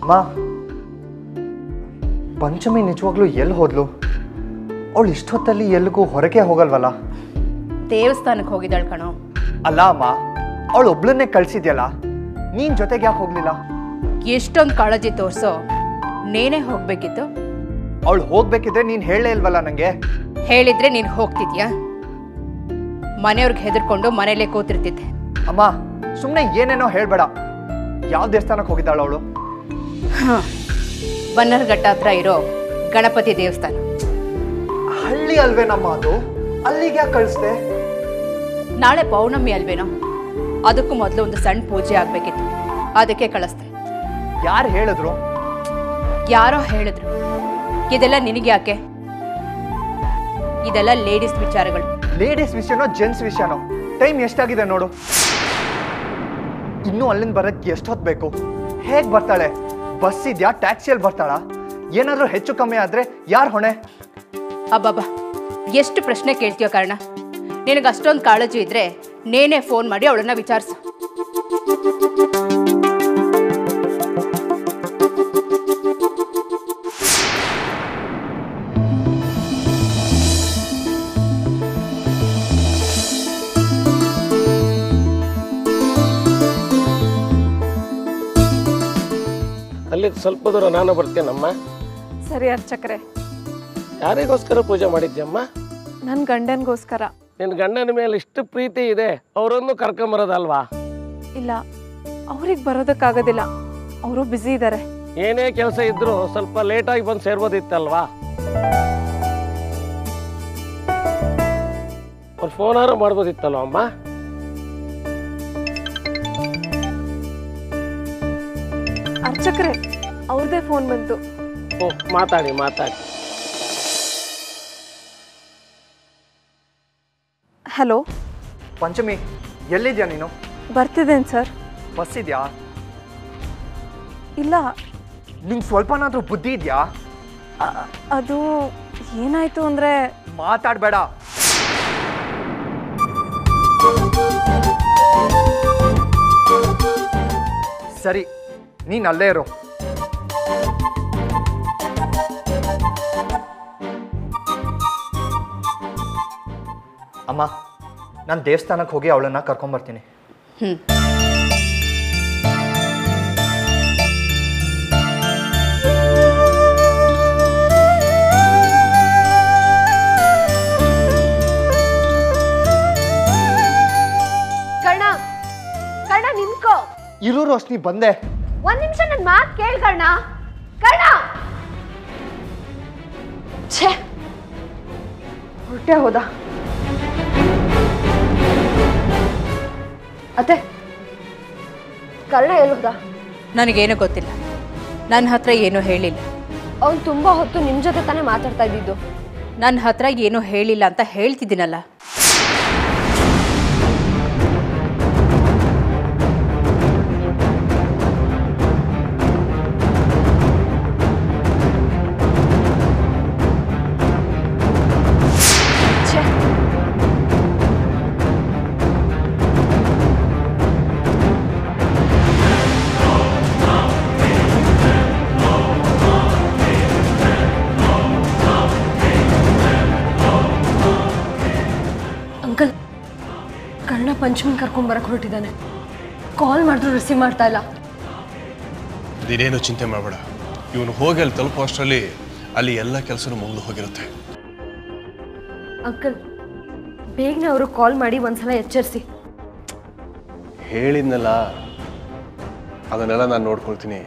ಮಾ ಪಂಚಮಿ ನಿಜವಾಗ್ಲೂ ಎಲ್ಲಿ ಹೋದ್ಲು ಅವಳು ಇಷ್ಟೊತ್ತಲ್ಲಿ ಎಲ್ಲಿಗೂ ಹೊರಗೆ ಹೋಗಲ್ವಲ್ಲ ದೇವಸ್ಥಾನಕ್ಕೆ ಹೋಗಿದ್ದಾಳೆ ಕಣೋ ಅಲ್ಲ ಅಮ್ಮ ಅವಳು ಒಬ್ಳನ್ನೇ ಕಳ್ಸಿದ್ಯಲ್ಲ ನೀನ್ ಜೊತೆಗೆ ಯಾಕೆ ಹೋಗ್ಲಿಲ್ಲ ಎಷ್ಟೊಂದು ಕಾಳಜಿ ತೋರಿಸೋ ನೇನೇ ಹೋಗ್ಬೇಕಿತ್ತು ಅವಳು ಹೋಗ್ಬೇಕಿದ್ರೆ ನೀನ್ ಹೇಳೇ ಇಲ್ವಲ್ಲ ನಂಗೆ ಹೇಳಿದ್ರೆ ನೀನು ಹೋಗ್ತಿದ್ಯಾ ಮನೆಯವ್ರಿಗೆ ಹೆದರ್ಕೊಂಡು ಮನೇಲೇ ಕೂತಿರ್ತಿದ್ದೆ ಅಮ್ಮ ಸುಮ್ಮನೆ ಏನೇನೋ ಹೇಳ್ಬೇಡ ಯಾವ ದೇವಸ್ಥಾನಕ್ಕೆ ಹೋಗಿದ್ದಾಳು ಅವಳು ಬನ್ನರ್ಘಟ್ಟ ಹತ್ರ ಇರೋ ಗಣಪತಿ ದೇವಸ್ಥಾನ ಹಳ್ಳಿ ಅಲ್ವೇ ನಮ್ಮ ಅದು ಅಲ್ಲಿಗೆ ಯಾಕೆ ಕಳಿಸ್ದೆ ನಾಳೆ ಪೌರ್ಣಮಿ ಅಲ್ವೇನೋ ಅದಕ್ಕೂ ಮೊದಲು ಒಂದು ಸಣ್ಣ ಪೂಜೆ ಆಗಬೇಕಿತ್ತು ಅದಕ್ಕೆ ಕಳಿಸ್ದೆ ಯಾರು ಹೇಳಿದ್ರು ಯಾರೋ ಹೇಳಿದ್ರು ಇದೆಲ್ಲ ನಿನಗೆ ಯಾಕೆ ಇದೆಲ್ಲ ಲೇಡೀಸ್ ವಿಚಾರಗಳು ಲೇಡೀಸ್ ವಿಷಯನೋ ಜೆಂಟ್ಸ್ ವಿಷಯನೋ ಟೈಮ್ ಎಷ್ಟಾಗಿದೆ ನೋಡು ಇನ್ನೂ ಅಲ್ಲಿಂದ ಬರೋಕ್ಕೆ ಎಷ್ಟು ಹೊತ್ತು ಬೇಕು ಹೇಗೆ ಬರ್ತಾಳೆ ಬಸ್ ಇದೆಯಾ ಟ್ಯಾಕ್ಸಿಯಲ್ಲಿ ಬರ್ತಾಳಾ ಏನಾದರೂ ಹೆಚ್ಚು ಕಮ್ಮಿ ಆದರೆ ಯಾರು ಹೊಣೆ ಅಬ್ಬಬ್ಬಾ ಎಷ್ಟು ಪ್ರಶ್ನೆ ಕೇಳ್ತೀಯೋ ಕಾರಣ ನಿನಗೆ ಅಷ್ಟೊಂದು ಕಾಳಜಿ ಇದ್ರೆ ನೇನೇ ಫೋನ್ ಮಾಡಿ ಅವಳನ್ನ ವಿಚಾರಿಸು ಅಲ್ಲಿ ಸ್ವಲ್ಪ ದೂರ ನಾನು ಬರ್ತೇನಮ್ಮ ಸರಿ ಅರ್ಚಕ್ರೆ ಯಾರಿಗೋಸ್ಕರ ಪೂಜೆ ಮಾಡಿದ್ಯಮ್ಮ ನನ್ನ ಗಂಡನಿಗೋಸ್ಕರ ನಿನ್ನ ಗಂಡನ ಮೇಲೆ ಇಷ್ಟು ಪ್ರೀತಿ ಇದೆ ಅವರನ್ನು ಕರ್ಕೊಂಬರೋದಲ್ವಾ ಇಲ್ಲ ಅವ್ರಿಗೆ ಬರೋದಕ್ಕಾಗೋದಿಲ್ಲ ಅವರು ಬ್ಯುಸಿ ಇದ್ದಾರೆ ಏನೇ ಕೆಲಸ ಇದ್ರೂ ಸ್ವಲ್ಪ ಲೇಟಾಗಿ ಬಂದು ಸೇರ್ಬೋದಿತ್ತಲ್ವಾ ಅವ್ರು ಫೋನಾರು ಮಾಡ್ಬೋದಿತ್ತಲ್ವ ಅಮ್ಮ ಅರ್ಚಕ್ರೆ ಅವ್ರದ್ದೇ ಫೋನ್ ಬಂತು ಓ ಮಾತಾಡಿ ಮಾತಾಡಿ ಹಲೋ ಪಂಚಮಿ ಎಲ್ಲಿದ್ಯಾ ನೀನು ಬರ್ತಿದ್ದೇನೆ ಸರ್ ಬಸ್ ಇದೆಯಾ ಇಲ್ಲ ನಿಂಗೆ ಸ್ವಲ್ಪನಾದರೂ ಬುದ್ಧಿ ಇದೆಯಾ ಅ- ಅದು ಏನಾಯ್ತು ಅಂದರೆ ಮಾತಾಡಬೇಡ ಸರಿ ನೀನು ಅಲ್ಲೇ ಇರು ಅಮ್ಮ ನಾನು ದೇವಸ್ಥಾನಕ್ಕೆ ಹೋಗಿ ಅವಳನ್ನ ಕರ್ಕೊಂಬರ್ತೀನಿ ಹ್ಞೂ ಕರ್ಣ ಕರ್ಣ ನಿಂತ್ಕೋ ಇರು ರೋಶ್ನಿ ಬಂದೆ ಒಂದ್ ನಿಮಿಷ ನನ್ ಮಾತ್ ಕೇಳ್ ಕರ್ಣ ಕರ್ಣ ಛೇ ಹೊರಟೆ ಹೋದ ಅತ್ತೆ ಕರ್ಣ ಎಲ್ಲೋದ ನನಗೇನು ಗೊತ್ತಿಲ್ಲ ನನ್ನ ಹತ್ರ ಏನೂ ಹೇಳಿಲ್ಲ ಅವ್ನು ತುಂಬಾ ಹೊತ್ತು ನಿಮ್ ಜೊತೆ ತಾನೇ ಮಾತಾಡ್ತಾ ಇದ್ದಿದ್ದು ನನ್ನ ಹತ್ರ ಏನೂ ಹೇಳಿಲ್ಲ ಅಂತ ಹೇಳ್ತಿದ್ದೀನಲ್ಲ ಛೇ ಅಂಕಲ್ ಕರ್ಣ ಪಂಚಮಿ ಕರ್ಕೊಂಡ್ ಬರಕ್ ಹೊರಟಿದ್ದಾನೆ ಕಾಲ್ ಮಾಡಿದ್ರು ರಿಸೀವ್ ಮಾಡ್ತಾ ಇಲ್ಲ ನೀನೇನು ಚಿಂತೆ ಮಾಡಬೇಡ ಇವನು ಹೋಗಿ ಅಲ್ಲಿ ತಲುಪೋ ಅಷ್ಟರಲ್ಲಿ ಅಲ್ಲಿ ಎಲ್ಲ ಕೆಲಸನೂ ಮುಗಿದು ಹೋಗಿರುತ್ತೆ ಅಂಕಲ್ ಬೇಗನೆ ಅವರು ಕಾಲ್ ಮಾಡಿ ಒಂದ್ಸಲ ಎಚ್ಚರಿಸಿ ಹೇಳಿದ್ನಲ್ಲ ಅದನ್ನೆಲ್ಲ ನಾನು ನೋಡ್ಕೊಳ್ತೀನಿ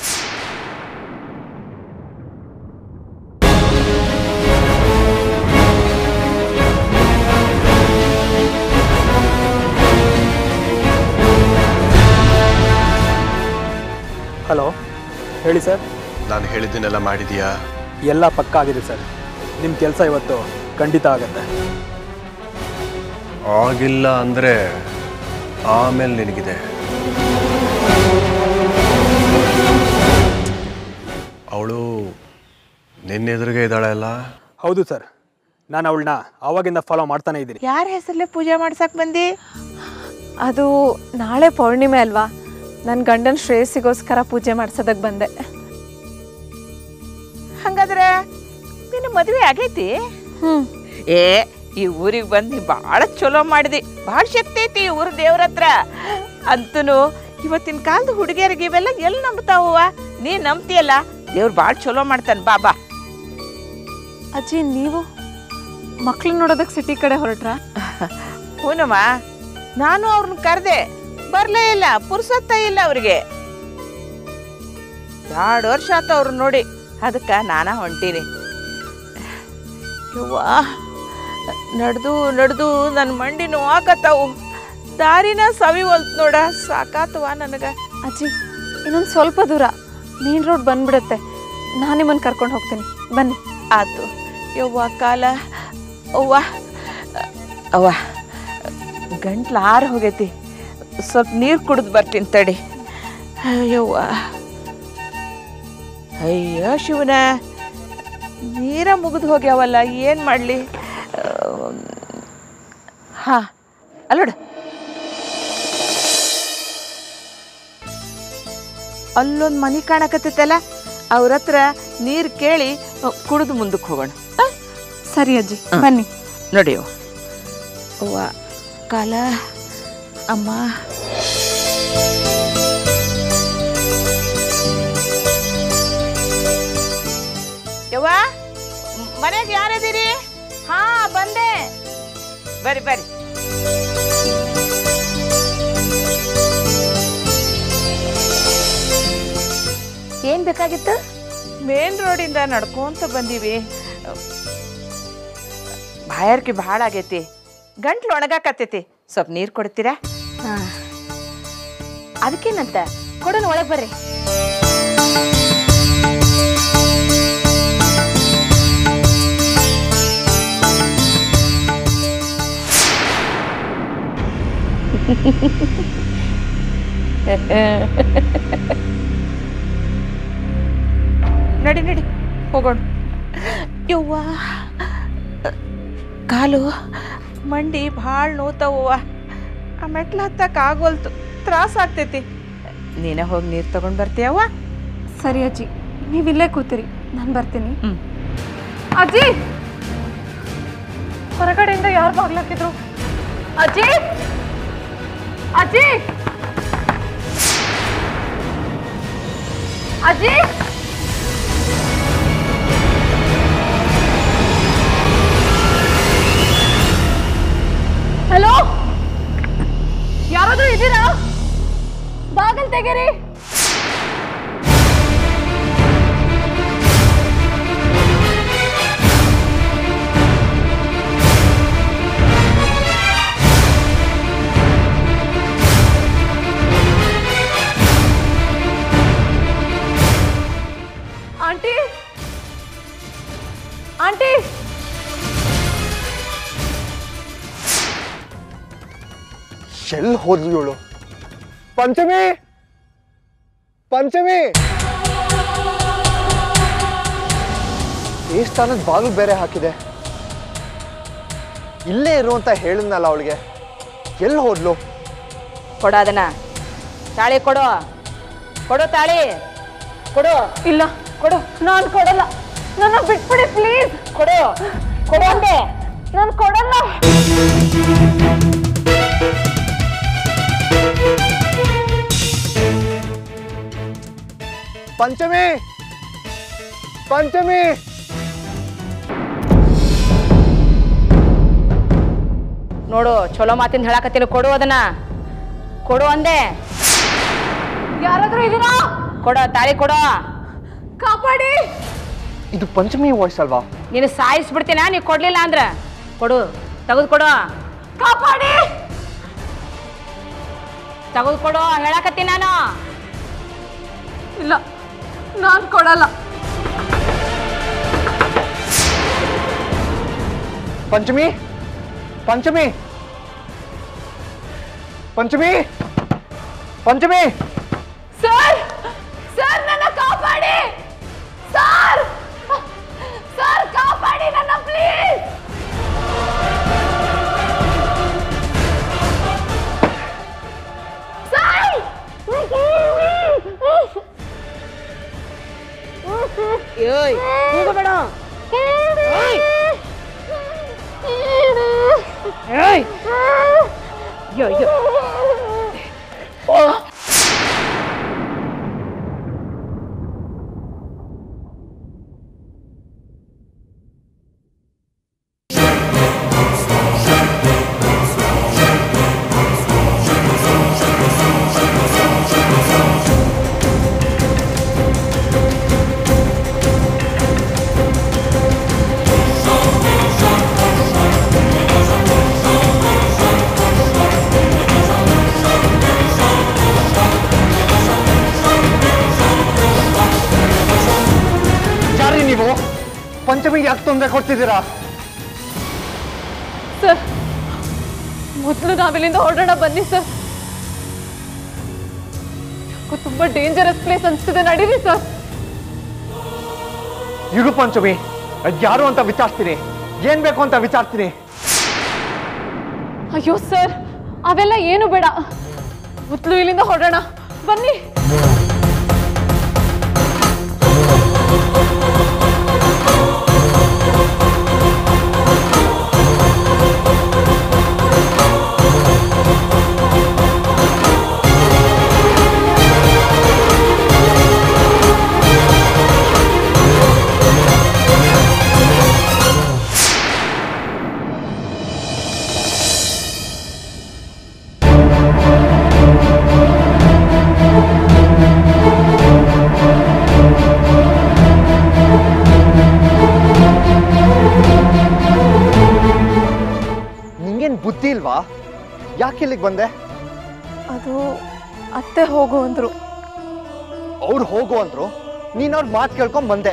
ಹಲೋ ಹೇಳಿ ಸರ್ ನಾನು ಹೇಳಿದ್ದನ್ನೆಲ್ಲ ಮಾಡಿದೀಯಾ ಎಲ್ಲ ಪಕ್ಕ ಆಗಿದೆ ಸರ್ ನಿಮ್ಮ ಕೆಲಸ ಇವತ್ತು ಖಂಡಿತ ಆಗತ್ತೆ ಆಗಿಲ್ಲ ಅಂದರೆ ಆಮೇಲೆ ನಿನಗಿದೆ ಅವಳು ನಿನ್ನೆದುರಿಗೆ ಇದ್ದಾಳೆ ಅಲ್ಲ ಹೌದು ಸರ್ ನಾನು ಅವಳನ್ನ ಆವಾಗಿಂದ ಫಾಲೋ ಮಾಡ್ತಾನೆ ಇದ್ದೀನಿ ಯಾರ ಹೆಸರಲ್ಲೇ ಪೂಜೆ ಮಾಡ್ಸಕ್ ಬಂದಿ ಅದು ನಾಳೆ ಪೌರ್ಣಿಮೆ ಅಲ್ವಾ ನನ್ನ ಗಂಡನ ಶ್ರೇಯಸ್ಸಿಗೋಸ್ಕರ ಪೂಜೆ ಮಾಡ್ಸೋದಕ್ಕೆ ಬಂದೆ ಮದುವೆ ಆಗೈತಿ ಹ್ಞೂ ಏ ಈ ಊರಿಗೆ ಬಂದು ಭಾಳ ಚಲೋ ಮಾಡಿದಿ ಭಾಳ ಶಕ್ತಿ ಐತಿ ಈ ಊರ ದೇವ್ರ ಹತ್ರ ಅಂತೂ ಇವತ್ತಿನ ಕಾಲದ ಹುಡುಗಿಯರಿಗೆ ಇವೆಲ್ಲ ಎಲ್ಲಿ ನಂಬ್ತಾವ ನೀ ನಂಬ್ತೀಯಲ್ಲ ದೇವ್ರು ಭಾಳ ಚಲೋ ಮಾಡ್ತಾನೆ ಬಾ ಬಾ ಅಜ್ಜಿ ನೀವು ಮಕ್ಳನ್ನ ನೋಡೋದಕ್ಕೆ ಸಿಟಿ ಕಡೆ ಹೊರಟ್ರಾ ಹೂನಮ್ಮ ನಾನು ಅವ್ರನ್ನ ಕರೆದೆ ಬರಲೇ ಇಲ್ಲ ಪುರ್ಸತ್ತ ಇಲ್ಲ ಅವ್ರಿಗೆ ಎರಡು ವರ್ಷ ಆತ ಅವ್ರು ನೋಡಿ ಅದಕ್ಕೆ ನಾನ ಹೊಂಟೀನಿ ಯವ್ವಾ ನಡೆದು ನಡೆದು ನನ್ನ ಮಂಡಿ ನೋವಾಕತ್ತಾವು ದಾರಿನ ಸವಿವಲ್ತ್ ನೋಡ ಸಾಕಾತವ ನನಗೆ ಅಜ್ಜಿ ಇನ್ನೊಂದು ಸ್ವಲ್ಪ ದೂರ ಮೇನ್ ರೋಡ್ ಬಂದ್ಬಿಡುತ್ತೆ ನಾನು ನಿಮ್ಮನ್ನು ಕರ್ಕೊಂಡು ಹೋಗ್ತೀನಿ ಬನ್ನಿ ಆತು ಯವ್ವ ಕಾಲ ಅವ್ವ ಅವ್ವ ಗಂಟ್ಲು ಆರು ಹೋಗೈತಿ ಸ್ವಲ್ಪ ನೀರು ಕುಡಿದು ಬರ್ತೀನಿ ತಡಿ ಯವ್ವ ಅಯ್ಯೋ ಶಿವನ ನೀರ ಮುಗಿದು ಹೋಗ್ಯಾವಲ್ಲ ಏನು ಮಾಡಲಿ ಹಾಂ ಅಲ್ಲೋಡ ಅಲ್ಲೊಂದು ಮನೆ ಕಾಣಕತ್ತೈತಲ್ಲ ಅವ್ರ ಹತ್ರ ನೀರು ಕೇಳಿ ಕುಡಿದು ಮುಂದಕ್ಕೆ ಹೋಗೋಣ ಆ? ಸರಿ ಅಜ್ಜಿ ಬನ್ನಿ ನೋಡಿಯೋ ಅವ್ವ ಕಾಲ ಅಮ್ಮ ಯವ್ವ ಮನೆಗೆ ಯಾರದಿರಿ ಹಾ ಬಂದೆ ಬರ್ರಿ ಬರ್ರಿ ಏನು ಬೇಕಾಗಿತ್ತು ಮೇನ್ ರೋಡಿಂದ ನಡ್ಕೊಂತ ಬಂದೀವಿ ಬಾಯಾರಿಕೆ ಭಾಳ ಆಗೈತಿ ಗಂಟ್ಲು ಒಣಗಾಕತ್ತೈತಿ ಸ್ವಲ್ಪ ನೀರು ಕೊಡ್ತೀರಾ ಹಾಂ ಅದಕ್ಕೇನಂತ ಕೊಡೋಣ ಒಳಗೆ ಬರ್ರಿ ನಡಿ ನಡಿ ಹೋಗೋಣ ಯವ್ವ ಕಾಲು ಮಂಡಿ ಭಾಳ ನೋತಾವವ್ವ ಆ ಮೆಟ್ಲು ಹತ್ತಕ್ಕೆ ಆಗೋಲ್ತು ತ್ರಾಸ ಆಗ್ತೈತಿ ನೀನೇ ಹೋಗಿ ನೀರು ತಗೊಂಡು ಬರ್ತೀಯವ್ವ ಸರಿ ಅಜ್ಜಿ ನೀವು ಇಲ್ಲೇ ಕೂತಿರಿ ನಾನು ಬರ್ತೀನಿ ಹ್ಮ್. ಅಜ್ಜಿ ಹೊರಗಡೆಯಿಂದ ಯಾರು ಬಾಗ್ಲಾಕಿದ್ರು ಅಜ್ಜಿ ಅಜ್ಜಿ ಅಜ್ಜಿ ಹಲೋ ಯಾರಾದ್ರೂ ಇದ್ದೀರಾ ಬಾಗಲ್ ತೆಗೀರಿ ಆಂಟಿ ಆಂಟಿ ಎಲ್ಲಿ ಹೋದ್ಲು ಇವಳು ಪಂಚಮಿ ಪಂಚಮಿ ದೇವಸ್ಥಾನದ ಬಾಗಿಲು ಬೇರೆ ಹಾಕಿದೆ ಇಲ್ಲೇ ಇರು ಅಂತ ಹೇಳಿದ್ನಲ್ಲ ಅವಳಿಗೆ ಎಲ್ಲಿ ಹೋದ್ಲು ಕೊಡು ಅದನ್ನ ತಾಳಿ ಕೊಡು ಕೊಡು ತಾಳಿ ಕೊಡು ಇಲ್ಲ ಕೊಡು ನಾನು ಕೊಡಲ್ಲ ನನ್ನ ಬಿಟ್ಬಿಡಿ ಪ್ಲೀಸ್ ಕೊಡು ಕೊಡು ಅಂದೆ ನಾನು ಕೊಡಲ್ಲ ಪಂಚಮಿ ಪಂಚಮಿ ನೋಡು ಚಲೋ ಮಾತಿಂದ ಹೇಳಕತ್ತೀನಿ ಕೊಡು ಅದನ್ನ ಕೊಡು ಅಂದೆ ಯಾರಾದ್ರೂ ಇದೀರಾ ಕೊಡು ತಾಳಿ ಕೊಡು ಕಾಪಾಡಿ ಇದು ಪಂಚಮಿ ವಾಯ್ಸ್ ಅಲ್ವಾ ನೀನು ಸಾಯಿಸ್ಬಿಡ್ತೀನ ನೀ ಕೊಡ್ಲಿಲ್ಲ ಅಂದ್ರ ಕೊಡು ತೆಗೆದು ಕೊಡು ಕಾಪಾಡಿ ತೆಗೆದು ಕೊಡು ಹೇಳಕತ್ತೀನಿ ನಾನು ಇಲ್ಲ ನಾನು ಕೊಡಲ್ಲ ಪಂಚಮಿ ಪಂಚಮಿ ಪಂಚಮಿ ಪಂಚಮಿ ಸರ್ ಸರ್ ನನ್ನ ಕಾಪಾಡಿ ಸರ್ ಸರ್ ಕಾಪಾಡಿ ನನ್ನ ಪ್ಲೀಸ್ ಏಯ್ ಹೋಗಬೇಡ ಏಯ್ ಅಯ್ಯೋ ಅಯ್ಯೋ ಯಾರಿ ನೀವು ಪಂಚಮಿಗೆ ಯಾಕೆ ತೊಂದರೆ ಕೊಡ್ತಿದ್ದೀರಾ ಸರ್ ಮೊದಲು ನಾವಿಲ್ಲಿಂದ ಹೊರಡೋಣ ಬನ್ನಿ ಸರ್ ಯಾಕೋ ತುಂಬ ಡೇಂಜರಸ್ ಪ್ಲೇಸ್ ಅನಿಸ್ತಿದೆ ನಡೀರಿ ಸರ್ ಇರು ಪಂಚಮಿ ಅದ್ ಯಾರು ಅಂತ ವಿಚಾರಿಸ್ತೀನಿ ಏನ್ ಬೇಕು ಅಂತ ವಿಚಾರಿಸ್ತೀನಿ ಅಯ್ಯೋ ಸರ್ ಅವೆಲ್ಲ ಏನು ಬೇಡ ಮೊದಲು ಇಲ್ಲಿಂದ ಹೊರಡೋಣ ಬನ್ನಿ ನಿಂಗೇನ್ ಬುದ್ಧಿ ಇಲ್ವಾ ಯಾಕೆ ಇಲ್ಲಿಗೆ ಬಂದೆ ಅದು ಅತ್ತೆ ಹೋಗು ಅಂದ್ರು ಅವ್ರು ಹೋಗು ಅಂದ್ರು ನೀನ್ ಅವ್ರ ಮಾತು ಕೇಳ್ಕೊಂಡ್ ಬಂದೆ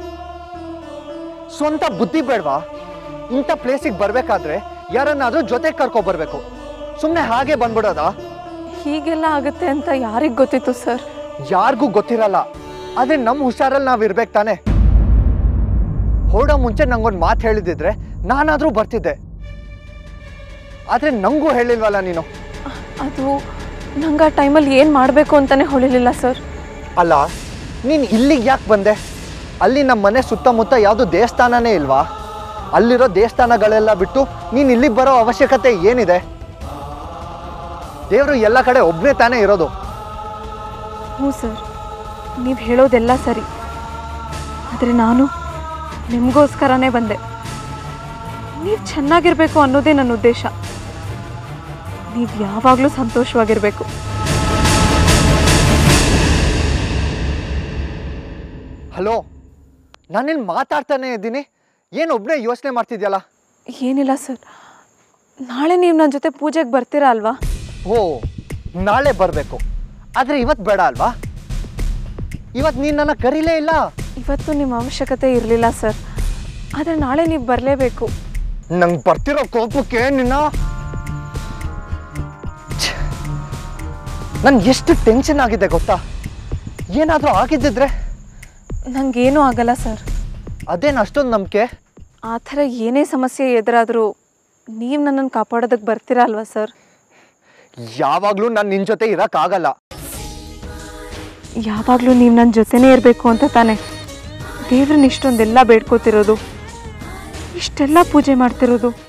ಸ್ವಂತ ಬುದ್ಧಿ ಬೇಡ್ವಾ ಇಂಥ ಪ್ಲೇಸಿಗೆ ಬರ್ಬೇಕಾದ್ರೆ ಯಾರನ್ನಾದ್ರೂ ಜೊತೆ ಕರ್ಕೊ ಬರ್ಬೇಕು ಸುಮ್ಮನೆ ಹಾಗೆ ಬಂದ್ಬಿಡೋದಾ ಹೀಗೆಲ್ಲ ಆಗುತ್ತೆ ಅಂತ ಯಾರಿಗೆ ಗೊತ್ತಿತ್ತು ಸರ್ ಯಾರಿಗೂ ಗೊತ್ತಿರಲ್ಲ ಆದ್ರೆ ನಮ್ಮ ಹುಷಾರಲ್ಲಿ ನಾವ್ ಇರ್ಬೇಕು ತಾನೆ ಹೊರಡೋ ಮುಂಚೆ ನಂಗೊಂದು ಮಾತು ಹೇಳಿದಿದ್ರೆ ನಾನಾದ್ರೂ ಬರ್ತಿದ್ದೆ ಆದ್ರೆ ನಂಗೂ ಹೇಳಿಲ್ವಲ್ಲ ನೀನು ಅದು ನಂಗೆ ಆ ಟೈಮಲ್ಲಿ ಏನು ಮಾಡಬೇಕು ಅಂತಾನೆ ಹೊಳಿಲಿಲ್ಲ ಸರ್ ಅಲ್ಲ ನೀನು ಇಲ್ಲಿಗೆ ಯಾಕೆ ಬಂದೆ ಅಲ್ಲಿ ನಮ್ಮ ಮನೆ ಸುತ್ತಮುತ್ತ ಯಾವುದು ದೇವಸ್ಥಾನನೇ ಇಲ್ವಾ ಅಲ್ಲಿರೋ ದೇವಸ್ಥಾನಗಳೆಲ್ಲ ಬಿಟ್ಟು ನೀನು ಇಲ್ಲಿಗೆ ಬರೋ ಅವಶ್ಯಕತೆ ಏನಿದೆ ದೇವರು ಎಲ್ಲ ಕಡೆ ಒಬ್ಬನೇ ತಾನೇ ಇರೋದು ಹ್ಞೂ ಸರ್ ನೀವು ಹೇಳೋದೆಲ್ಲ ಸರಿ ಆದರೆ ನಾನು ನಿಮಗೋಸ್ಕರನೇ ಬಂದೆ ನೀವು ಚೆನ್ನಾಗಿರಬೇಕು ಅನ್ನೋದೇ ನನ್ನ ಉದ್ದೇಶ ನೀವು ಯಾವಾಗಲೂ ಸಂತೋಷವಾಗಿರಬೇಕು ಹಲೋ ನಾನಿಲ್ಲಿ ಮಾತಾಡ್ತಾನೆ ಇದ್ದೀನಿ ಏನು ಒಬ್ಬನೇ ಯೋಚನೆ ಮಾಡ್ತಿದ್ಯಲ್ಲ ಏನಿಲ್ಲ ಸರ್ ನಾಳೆ ನೀವು ನನ್ನ ಜೊತೆ ಪೂಜೆಗೆ ಬರ್ತೀರಾ ಅಲ್ವಾ ಓ ನಾಳೆ ಬರಬೇಕು ಆದರೆ ಇವತ್ತು ಬೇಡ ಅಲ್ವಾ ಇವತ್ತು ನೀನು ನನ್ನ ಕರೀಲೇ ಇಲ್ಲ ಇವತ್ತು ನಿಮ್ಮ ಅವಶ್ಯಕತೆ ಇರಲಿಲ್ಲ ಸರ್ ಆದರೆ ನಾಳೆ ನೀವು ಬರಲೇಬೇಕು ನಂಗೆ ಬರ್ತಿರೋ ಕೋಪಕ್ಕೆ ನಿನ್ನ ನನ್ಗೆ ಎಷ್ಟು ಟೆನ್ಷನ್ ಆಗಿದೆ ಗೊತ್ತಾ ಏನಾದರೂ ಆಗಿದ್ದಿದ್ರೆ ನನಗೇನೂ ಆಗಲ್ಲ ಸರ್ ಅದೇನು ಅಷ್ಟೊಂದು ನಂಬಿಕೆ ಆ ಥರ ಏನೇ ಸಮಸ್ಯೆ ಎದುರಾದರೂ ನೀವು ನನ್ನನ್ನು ಕಾಪಾಡೋದಕ್ಕೆ ಬರ್ತೀರಾ ಅಲ್ವಾ ಸರ್ ಯಾವಾಗಲೂ ನಾನು ನಿನ್ನ ಜೊತೆ ಇರೋಕ್ಕಾಗಲ್ಲ ಯಾವಾಗಲೂ ನೀವು ನನ್ನ ಜೊತೆನೇ ಇರಬೇಕು ಅಂತ ತಾನೆ ದೇವ್ರನ್ನ ಇಷ್ಟೊಂದೆಲ್ಲ ಬೇಡ್ಕೋತಿರೋದು ಇಷ್ಟೆಲ್ಲ ಪೂಜೆ ಮಾಡ್ತಿರೋದು